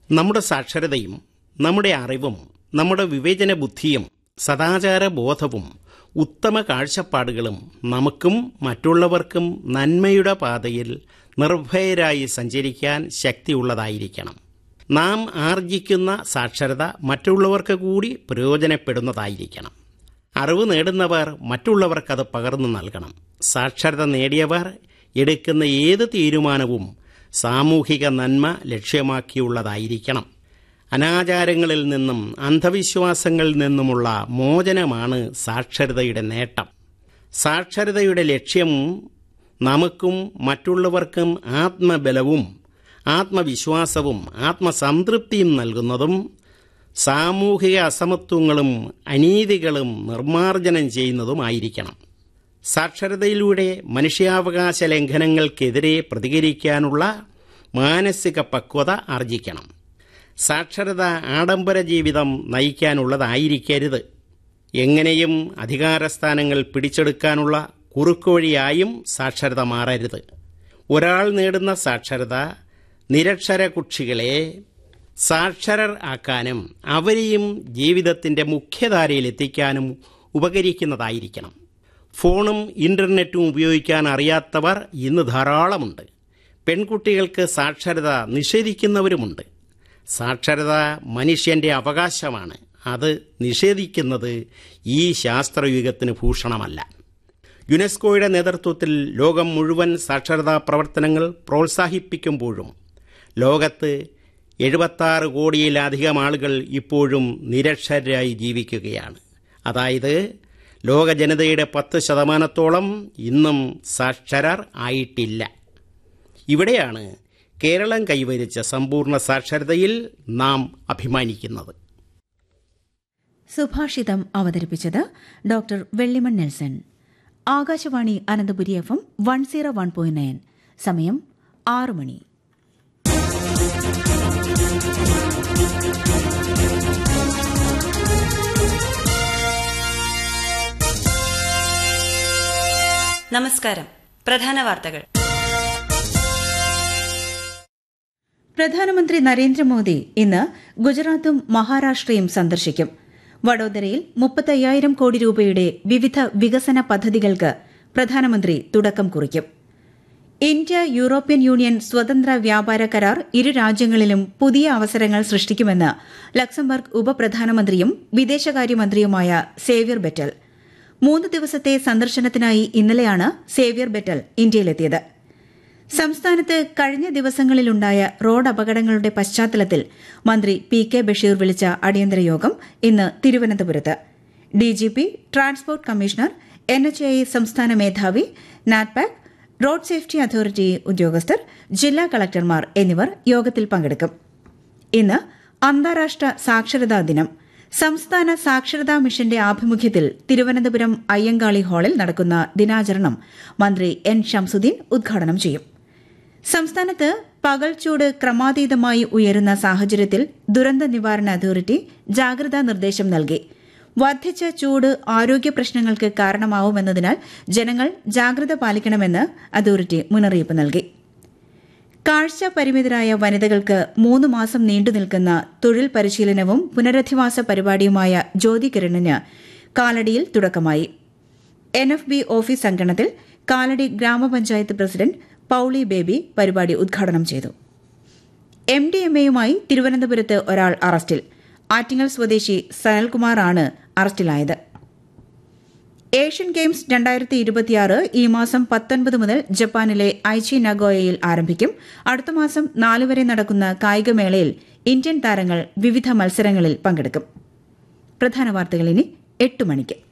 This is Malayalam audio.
നമ്മുടെ സാക്ഷരതയും നമ്മുടെ അറിവും നമ്മുടെ വിവേചന ബുദ്ധിയും സദാചാര ബോധവും ഉത്തമ കാഴ്ചപ്പാടുകളും നമുക്കും മറ്റുള്ളവർക്കും നന്മയുടെ പാതയിൽ നിർഭയരായി സഞ്ചരിക്കാൻ ശക്തിയുള്ളതായിരിക്കണം നാം ആർജിക്കുന്ന സാക്ഷരത മറ്റുള്ളവർക്ക് കൂടി പ്രയോജനപ്പെടുന്നതായിരിക്കണം അറിവ് നേടുന്നവർ മറ്റുള്ളവർക്കത് പകർന്നു നൽകണം സാക്ഷരത നേടിയവർ എടുക്കുന്ന ഏത് തീരുമാനവും സാമൂഹിക നന്മ ലക്ഷ്യമാക്കിയുള്ളതായിരിക്കണം അനാചാരങ്ങളിൽ നിന്നും അന്ധവിശ്വാസങ്ങളിൽ നിന്നുമുള്ള മോചനമാണ് സാക്ഷരതയുടെ നേട്ടം സാക്ഷരതയുടെ ലക്ഷ്യം നമുക്കും മറ്റുള്ളവർക്കും ആത്മബലവും ആത്മവിശ്വാസവും ആത്മസംതൃപ്തിയും നൽകുന്നതും സാമൂഹിക അസമത്വങ്ങളും അനീതികളും നിർമ്മാർജ്ജനം ചെയ്യുന്നതുമായിരിക്കണം സാക്ഷരതയിലൂടെ മനുഷ്യാവകാശ ലംഘനങ്ങൾക്കെതിരെ പ്രതികരിക്കാനുള്ള മാനസിക പക്വത ആർജിക്കണം സാക്ഷരത ആഡംബര ജീവിതം നയിക്കാനുള്ളതായിരിക്കരുത് എങ്ങനെയും അധികാരസ്ഥാനങ്ങൾ പിടിച്ചെടുക്കാനുള്ള കുറുക്കുവഴിയായും സാക്ഷരത മാറരുത് ഒരാൾ നേടുന്ന സാക്ഷരത നിരക്ഷര കുക്ഷികളെ സാക്ഷരർ ആക്കാനും അവരെയും ജീവിതത്തിന്റെ മുഖ്യധാരയിലെത്തിക്കാനും ഉപകരിക്കുന്നതായിരിക്കണം ഫോണും ഇന്റർനെറ്റും ഉപയോഗിക്കാൻ അറിയാത്തവർ ഇന്ന് ധാരാളമുണ്ട് പെൺകുട്ടികൾക്ക് സാക്ഷരത നിഷേധിക്കുന്നവരുമുണ്ട് സാക്ഷരത മനുഷ്യന്റെ അവകാശമാണ് അത് നിഷേധിക്കുന്നത് ഈ ശാസ്ത്രയുഗത്തിന് ഭൂഷണമല്ല യുനെസ്കോയുടെ നേതൃത്വത്തിൽ ലോകം മുഴുവൻ സാക്ഷരതാ പ്രവർത്തനങ്ങൾ പ്രോത്സാഹിപ്പിക്കുമ്പോഴും ലോകത്ത് എഴുപത്താറ് കോടിയിലധികം ആളുകൾ ഇപ്പോഴും നിരക്ഷരായി ജീവിക്കുകയാണ് അതായത് ലോക ജനതയുടെ പത്ത് ശതമാനത്തോളം ഇന്നും സാക്ഷരർ ആയിട്ടില്ല ഇവിടെയാണ് കേരളം കൈവരിച്ച സമ്പൂർണ്ണ സാക്ഷരതയിൽ നാം അഭിമാനിക്കുന്നത് സുഭാഷിതം അവതരിപ്പിച്ചത് doctor Vellimon Nelson Akashvani Ananthapuri F M one zero one point nine സമയം ആറ് മണി നമസ്കാരം പ്രധാന വാർത്തകൾ പ്രധാനമന്ത്രി നരേന്ദ്രമോദി ഇന്ന് ഗുജറാത്തും മഹാരാഷ്ട്രയും സന്ദർശിക്കും വഡോദരയിൽ മുപ്പത്തയ്യായിരം കോടി രൂപയുടെ വിവിധ വികസന പദ്ധതികൾക്ക് പ്രധാനമന്ത്രി തുടക്കം കുറിക്കും ഇന്ത്യ യൂറോപ്യൻ യൂണിയൻ സ്വതന്ത്ര വ്യാപാര കരാർ ഇരു രാജ്യങ്ങളിലും പുതിയ അവസരങ്ങൾ സൃഷ്ടിക്കുമെന്ന് ലക്സംബർഗ് ഉപപ്രധാനമന്ത്രിയും വിദേശകാര്യമന്ത്രിയുമായ സേവ്യർ ബെറ്റൽ മൂന്ന് ദിവസത്തെ സന്ദർശനത്തിനായി ഇന്നലെയാണ് സേവ്യർ ബെറ്റൽ ഇന്ത്യയിലെത്തിയത് സംസ്ഥാനത്ത് കഴിഞ്ഞ ദിവസങ്ങളിലുണ്ടായ റോഡ് അപകടങ്ങളുടെ പശ്ചാത്തലത്തിൽ മന്ത്രി പി കെ ബഷീർ വിളിച്ച അടിയന്തര യോഗം ഇന്ന് തിരുവനന്തപുരത്ത് DGP transport commissioner N H I സംസ്ഥാന മേധാവി നാറ്റ്പാക് റോഡ് സേഫ്റ്റി അതോറിറ്റി ഉദ്യോഗസ്ഥർ ജില്ലാ കളക്ടർമാർ എന്നിവർ യോഗത്തിൽ പങ്കെടുക്കും ഇന്ന് അന്താരാഷ്ട്ര സാക്ഷരതാ ദിനം സംസ്ഥാന സാക്ഷരതാ മിഷന്റെ ആഭിമുഖ്യത്തിൽ തിരുവനന്തപുരം അയ്യങ്കാളി ഹാളിൽ നടക്കുന്ന ദിനാചരണം മന്ത്രി എൻ ഷംസുദ്ദീൻ ഉദ്ഘാടനം ചെയ്യും സംസ്ഥാനത്ത് പകൽച്ചൂട് ക്രമാതീതമായി ഉയരുന്ന സാഹചര്യത്തിൽ ദുരന്ത നിവാരണ അതോറിറ്റി ജാഗ്രതാ നിർദ്ദേശം നൽകി വർദ്ധിച്ച ചൂട് ആരോഗ്യ പ്രശ്നങ്ങൾക്ക് കാരണമാവുമെന്നതിനാൽ ജനങ്ങൾ ജാഗ്രത പാലിക്കണമെന്ന് അതോറിറ്റി മുന്നറിയിപ്പ് നൽകി കാഴ്ച പരിമിതരായ വനിതകൾക്ക് മൂന്ന് മാസം നീണ്ടുനിൽക്കുന്ന തൊഴിൽ പരിശീലനവും പുനരധിവാസ പരിപാടിയുമായ ജ്യോതി കിരണിന് കാലടിയിൽ തുടക്കമായി എൻ എഫ് ബി ഓഫീസ് അങ്കണത്തിൽ കാലടി ഗ്രാമപഞ്ചായത്ത് പ്രസിഡന്റ് പൌളി ബേബി പരിപാടി ഉദ്ഘാടനം ചെയ്തു എം ഡി എം എയുമായി തിരുവനന്തപുരത്ത് ഒരാൾ അറസ്റ്റിൽ ആറ്റിങ്ങൽ സ്വദേശി സനൽകുമാറാണ് അറസ്റ്റിലായത് ഏഷ്യൻ ഗെയിംസ് രണ്ടായിരത്തി ഇരുപത്തിയാറ് ഈ മാസം പത്തൊൻപത് മുതൽ ജപ്പാനിലെ ഐച്ചി നഗോയയിൽ ആരംഭിക്കും അടുത്ത മാസം നാല് വരെ നടക്കുന്ന കായികമേളയിൽ ഇന്ത്യൻ താരങ്ങൾ വിവിധ മത്സരങ്ങളിൽ പങ്കെടുക്കും പ്രധാന വാർത്തകൾ ഇനി എട്ട് മണിക്ക്